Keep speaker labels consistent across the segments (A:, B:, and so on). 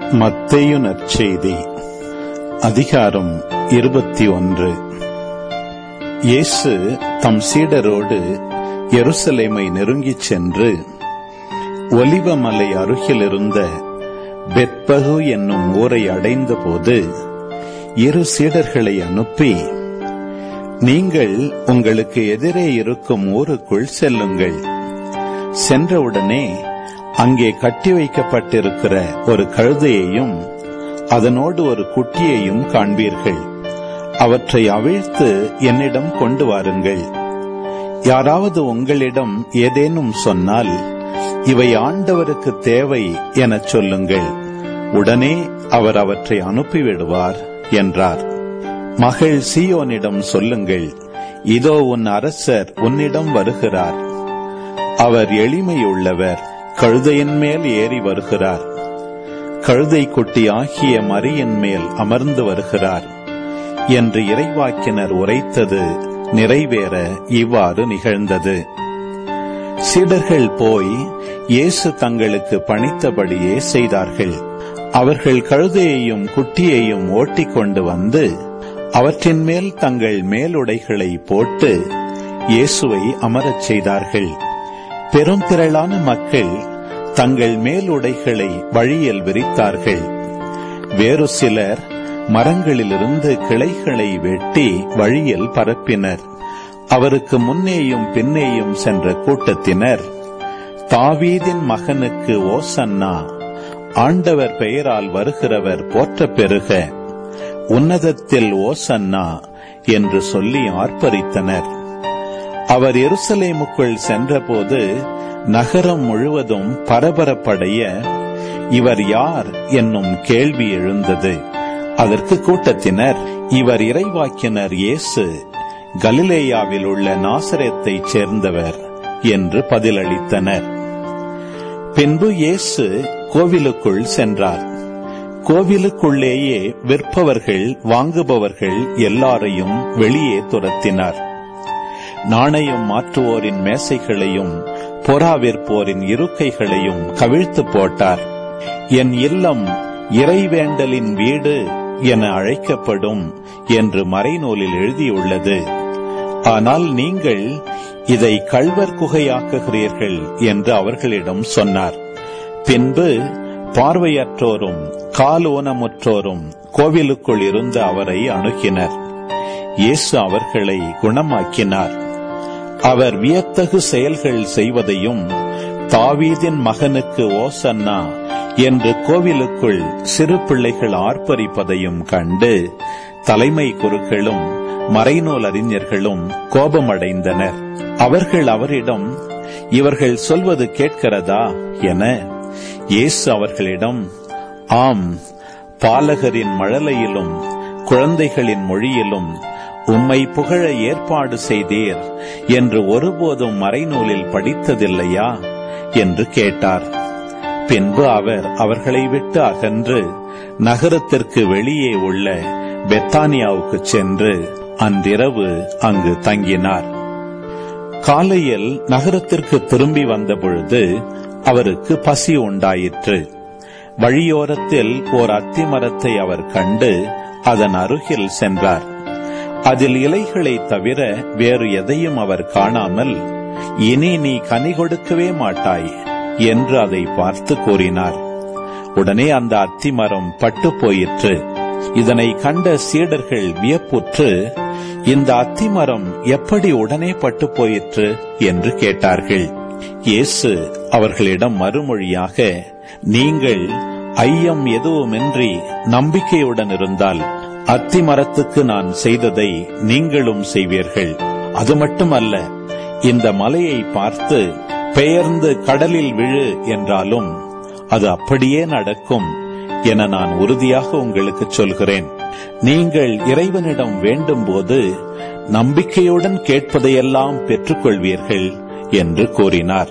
A: மத்தேயு நற்செய்தி அதிகாரம் இருபத்தி ஒன்று இயேசு தம் சீடரோடு எருசலேமை நெருங்கிச் சென்று ஒலிவமலை அருகிலிருந்த பெத்பகு என்னும் ஊரை அடைந்தபோது இரு சீடர்களை அனுப்பி நீங்கள் உங்களுக்கு எதிரே இருக்கும் ஊருக்குள் செல்லுங்கள் சென்றவுடனே அங்கே கட்டி வைக்கப்பட்டிருக்கிற ஒரு கழுதையையும் அதனோடு ஒரு குட்டியையும் காண்பீர்கள் அவற்றை அவிழ்த்து என்னிடம் கொண்டு வாருங்கள் யாராவது உங்களிடம் ஏதேனும் சொன்னால் இவை ஆண்டவருக்கு தேவை எனச் சொல்லுங்கள் உடனே அவர் அவற்றை அனுப்பிவிடுவார் என்றார் மகள் சீயோனிடம் சொல்லுங்கள் இதோ உன் அரசர் உன்னிடம் வருகிறார் அவர் எளிமையுள்ளவர் கழுதையின் மேல் ஏறி வருகிறார் கழுதை குட்டி ஆகிய மரியின் மேல் அமர்ந்து வருகிறார் என்று இறைவாக்கினர் உரைத்தது நிறைவேற இவ்வாறு நிகழ்ந்தது சீடர்கள் போய் இயேசு தங்களுக்கு பணித்தபடியே செய்தார்கள் அவர்கள் கழுதையையும் குட்டியையும் ஓட்டிக்கொண்டு வந்து அவற்றின் மேல் தங்கள் மேலுடைகளை போட்டு இயேசுவை அமரச் செய்தார்கள் பெரும் திரளான மக்கள் தங்கள் மேலுடைகளை வழியில் விரித்தார்கள் வேறு சிலர் மரங்களிலிருந்து கிளைகளை வெட்டி வழியில் பரப்பினர் அவருக்கு முன்னேயும் பின்னேயும் சென்ற கூட்டத்தினர் தாவீதின் மகனுக்கு ஓசன்னா ஆண்டவர் பெயரால் வருகிறவர் போற்ற பெருக உன்னதத்தில் ஓசன்னா என்று சொல்லி ஆர்ப்பரித்தனர் அவர் எருசலேமுக்குள் சென்றபோது நகரம் முழுவதும் பரபரப்படைய இவர் யார் என்னும் கேள்வி எழுந்தது அதற்கு கூட்டத்தினர் இவர் இறைவாக்கினர் இயேசு கலிலேயாவில் உள்ள நாசரத்தைச் சேர்ந்தவர் என்று பதிலளித்தனர் பின்பு இயேசு கோவிலுக்குள் சென்றார் கோவிலுக்குள்ளேயே விற்பவர்கள் வாங்குபவர்கள் எல்லாரையும் வெளியே துரத்தினார் நாணயம் மாற்றுவோரின் மேசைகளையும் பொறா விற்போரின் இருக்கைகளையும் கவிழ்த்து போட்டார் என் இல்லம் இறைவேண்டலின் வீடு என அழைக்கப்படும் என்று மறைநூலில் எழுதியுள்ளது ஆனால் நீங்கள் இதை கள்வர் குகையாக்குகிறீர்கள் என்று அவர்களிடம் சொன்னார் பின்பு பார்வையற்றோரும் கால் ஊனமுற்றோரும் கோவிலுக்குள் இருந்த அவரை அணுகினர் இயேசு அவர்களை குணமாக்கினார் அவர் வியத்தகு செயல்கள் செய்வதையும் தாவீதின் மகனுக்கு ஓசன்னா என்று கோவிலுக்குள் சிறு பிள்ளைகள் ஆர்ப்பரிப்பதையும் கண்டு தலைமை குருக்களும் மறைநூல் அறிஞர்களும் கோபமடைந்தனர் அவர்கள் அவரிடம் இவர்கள் சொல்வது கேட்கிறதா என இயேசு அவர்களிடம் ஆம் பாலகரின் மழலையிலும் குழந்தைகளின் மொழியிலும் உம்மை புகழ ஏற்பாடு செய்தீர் என்று ஒருபோதும் மறைநூலில் படித்ததில்லையா என்று கேட்டார் பின்பு அவர் அவர்களை விட்டு அகன்று நகரத்திற்கு வெளியே உள்ள பெத்தானியாவுக்கு சென்று அன்றிரவு அங்கு தங்கினார் காலையில் நகரத்திற்கு திரும்பி வந்தபொழுது அவருக்கு பசி உண்டாயிற்று வழியோரத்தில் ஓர் அத்தி மரத்தை அவர் கண்டு அதன் அருகில் சென்றார் அதில் இலைகளை தவிர வேறு எதையும் அவர் காணாமல் இனி நீ கனி கொடுக்கவே மாட்டாய் என்று அதை பார்த்து கூறினார் உடனே அந்த அத்தி மரம் பட்டு போயிற்று இதனை கண்ட சீடர்கள் வியப்புற்று இந்த அத்திமரம் எப்படி உடனே பட்டு போயிற்று என்று கேட்டார்கள் இயேசு அவர்களிடம் மறுமொழியாக நீங்கள் ஐயம் எதுவுமின்றி நம்பிக்கையுடன் இருந்தால் அத்தி மரத்துக்கு நான் செய்ததை நீங்களும் செய்வீர்கள் அது மட்டுமல்ல இந்த மலையை பார்த்து பெயர்ந்து கடலில் விழு என்றாலும் அது அப்படியே நடக்கும் என நான் உறுதியாக உங்களுக்கு சொல்கிறேன் நீங்கள் இறைவனிடம் வேண்டும் போது நம்பிக்கையுடன் கேட்பதையெல்லாம் பெற்றுக்கொள்வீர்கள் என்று கூறினார்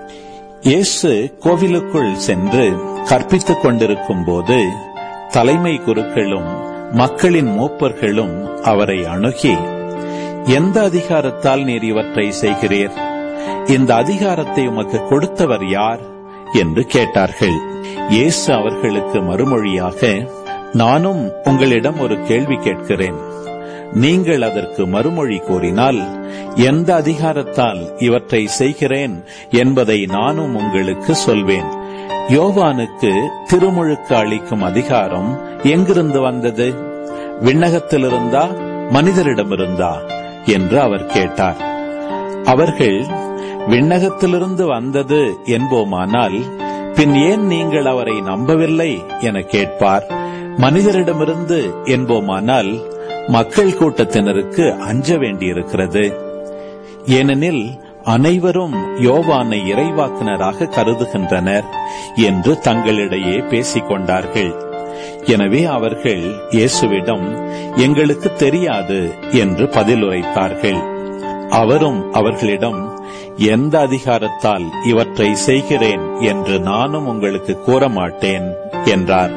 A: இயேசு கோவிலுக்குள் சென்று கற்பித்துக் கொண்டிருக்கும் போது தலைமை குருக்களும் மக்களின் மூப்பர்களும் அவரை அணுகி எந்த அதிகாரத்தால் நீர் இவற்றை செய்கிறீர் இந்த அதிகாரத்தை உமக்கு கொடுத்தவர் யார் என்று கேட்டார்கள் இயேசு அவர்களுக்கு மறுமொழியாக நானும் உங்களிடம் ஒரு கேள்வி கேட்கிறேன் நீங்கள் அதற்கு மறுமொழி கூறினால் எந்த அதிகாரத்தால் இவற்றை செய்கிறேன் என்பதை நானும் உங்களுக்கு சொல்வேன் யோவானுக்கு திருமுழுக்கு அளிக்கும் அதிகாரம் எங்கிருந்து வந்தது விண்ணகத்திலிருந்தா மனிதரிடமிருந்தா என்று அவர் கேட்டார் அவர்கள் விண்ணகத்திலிருந்து வந்தது என்போமானால் பின் ஏன் நீங்கள் அவரை நம்பவில்லை என கேட்பார் மனிதரிடமிருந்து என்போமானால் மக்கள் கூட்டத்தினருக்கு அஞ்ச வேண்டியிருக்கிறது ஏனெனில் அனைவரும் யோவானை இறைவாக்கினராக கருதுகின்றனர் என்று தங்களிடையே பேசிக் கொண்டார்கள் எனவே அவர்கள் இயேசுவிடம் எங்களுக்கு தெரியாது என்று பதிலுரைத்தார்கள் அவரும் அவர்களிடம் எந்த அதிகாரத்தால் இவற்றை செய்கிறேன் என்று நானும் உங்களுக்கு கூற மாட்டேன் என்றார்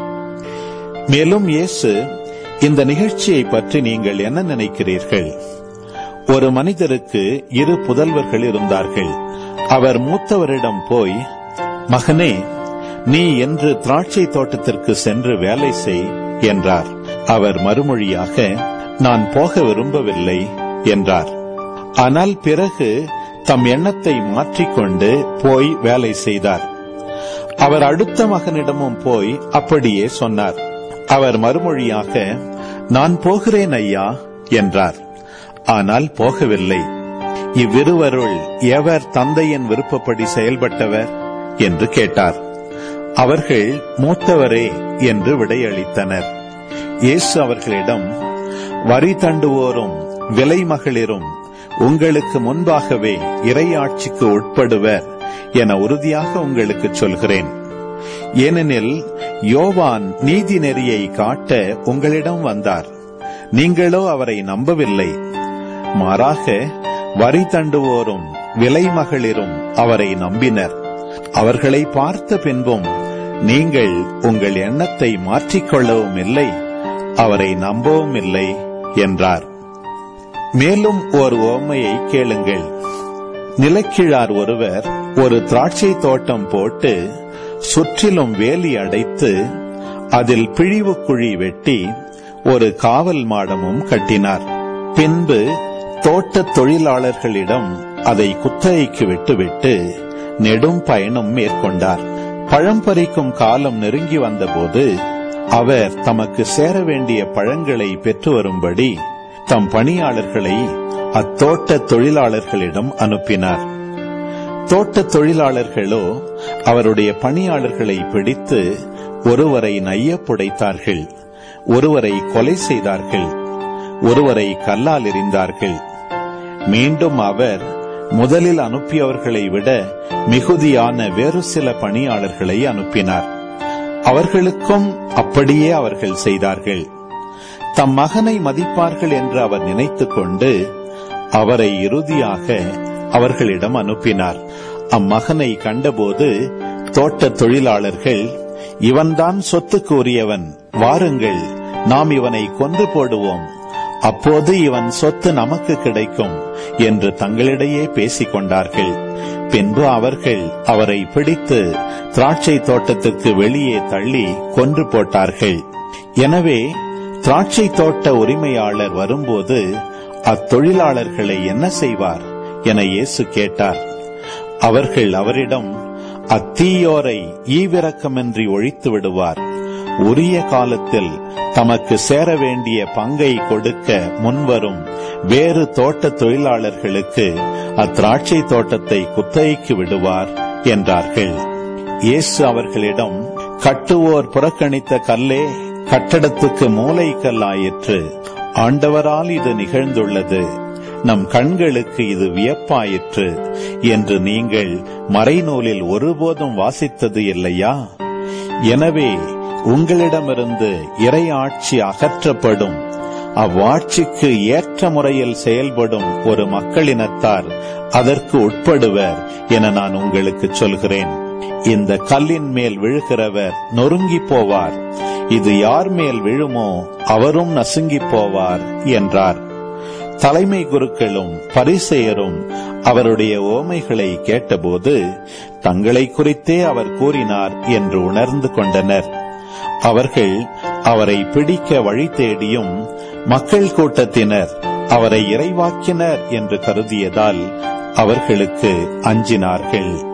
A: மேலும் இயேசு இந்த நிகழ்ச்சியை பற்றி நீங்கள் என்ன நினைக்கிறீர்கள் ஒரு மனிதருக்கு இரு புதல்வர்கள் இருந்தார்கள் அவர் மூத்தவரிடம் போய் மகனே நீ என்று திராட்சை தோட்டத்திற்கு சென்று வேலை செய் என்றார் அவர் மறுமொழியாக நான் போக விரும்பவில்லை என்றார் ஆனால் பிறகு தம் எண்ணத்தை மாற்றிக்கொண்டு போய் வேலை செய்தார் அவர் அடுத்த மகனிடமும் போய் அப்படியே சொன்னார் அவர் மறுமொழியாக நான் போகிறேன் ஐயா என்றார் ஆனால் போகவில்லை இவ்விருவருள் எவர் தந்தையின் விருப்பப்படி செயல்பட்டவர் என்று கேட்டார் அவர்கள் மூத்தவரே என்று விடையளித்தனர் இயேசு அவர்களிடம் வரி தண்டுவோரும் விலை மகளிரும் உங்களுக்கு முன்பாகவே இறையாட்சிக்கு உட்படுவர் என உறுதியாக உங்களுக்கு சொல்கிறேன் ஏனெனில் யோவான் நீதி நெறியை காட்ட உங்களிடம் வந்தார் நீங்களோ அவரை நம்பவில்லை மாறாக வரி தண்டுவோரும் விலை மகளிரும் அவரை நம்பினர் அவர்களை பார்த்த பின்பும் நீங்கள் உங்கள் எண்ணத்தை மாற்றிக்கொள்ளவும் இல்லை அவரை நம்பவும் இல்லை என்றார் மேலும் ஒரு ஓமையை கேளுங்கள் நிலக்கிழார் ஒருவர் ஒரு திராட்சை தோட்டம் போட்டு சுற்றிலும் வேலி அடைத்து அதில் பிழிவு குழி வெட்டி ஒரு காவல் மாடமும் கட்டினார் பின்பு தோட்ட தொழிலாளர்களிடம் அதை குத்தகைக்கு விட்டுவிட்டு நெடும் பயணம் மேற்கொண்டார் பழம் பறிக்கும் காலம் நெருங்கி வந்தபோது அவர் தமக்கு சேர வேண்டிய பழங்களை பெற்று வரும்படி தம் பணியாளர்களை அத்தோட்ட தொழிலாளர்களிடம் அனுப்பினார் தோட்ட தொழிலாளர்களோ அவருடைய பணியாளர்களை பிடித்து ஒருவரை நைய புடைத்தார்கள் ஒருவரை கொலை செய்தார்கள் ஒருவரை கல்லால் எறிந்தார்கள் மீண்டும் அவர் முதலில் அனுப்பியவர்களை விட மிகுதியான வேறு சில பணியாளர்களை அனுப்பினார் அவர்களுக்கும் அப்படியே அவர்கள் செய்தார்கள் தம் மகனை மதிப்பார்கள் என்று அவர் நினைத்துக் கொண்டு அவரை இறுதியாக அவர்களிடம் அனுப்பினார் அம்மகனை கண்டபோது தோட்ட தொழிலாளர்கள் இவன்தான் சொத்துக்கு உரியவன் வாருங்கள் நாம் இவனை கொன்று போடுவோம் அப்போது இவன் சொத்து நமக்கு கிடைக்கும் என்று தங்களிடையே பேசிக் கொண்டார்கள் பின்பு அவர்கள் அவரை பிடித்து திராட்சை தோட்டத்துக்கு வெளியே தள்ளி கொன்று போட்டார்கள் எனவே திராட்சை தோட்ட உரிமையாளர் வரும்போது அத்தொழிலாளர்களை என்ன செய்வார் என இயேசு கேட்டார் அவர்கள் அவரிடம் அத்தீயோரை ஈவிரக்கமின்றி ஒழித்து விடுவார் உரிய காலத்தில் தமக்கு சேர வேண்டிய பங்கை கொடுக்க முன்வரும் வேறு தோட்ட தொழிலாளர்களுக்கு அத்திராட்சை தோட்டத்தை குத்தகைக்கு விடுவார் என்றார்கள் இயேசு அவர்களிடம் கட்டுவோர் புறக்கணித்த கல்லே கட்டடத்துக்கு மூலை கல்லாயிற்று ஆண்டவரால் இது நிகழ்ந்துள்ளது நம் கண்களுக்கு இது வியப்பாயிற்று என்று நீங்கள் மறைநூலில் ஒருபோதும் வாசித்தது இல்லையா எனவே உங்களிடமிருந்து இறையாட்சி அகற்றப்படும் அவ்வாட்சிக்கு ஏற்ற முறையில் செயல்படும் ஒரு மக்களினத்தார் அதற்கு உட்படுவர் என நான் உங்களுக்கு சொல்கிறேன் இந்த கல்லின் மேல் விழுகிறவர் நொறுங்கி போவார் இது யார் மேல் விழுமோ அவரும் நசுங்கி போவார் என்றார் தலைமை குருக்களும் பரிசெயரும் அவருடைய ஓமைகளை கேட்டபோது தங்களை குறித்தே அவர் கூறினார் என்று உணர்ந்து கொண்டனர் அவர்கள் அவரை பிடிக்க வழி தேடியும் மக்கள் கூட்டத்தினர் அவரை இறைவாக்கினர் என்று கருதியதால் அவர்களுக்கு அஞ்சினார்கள்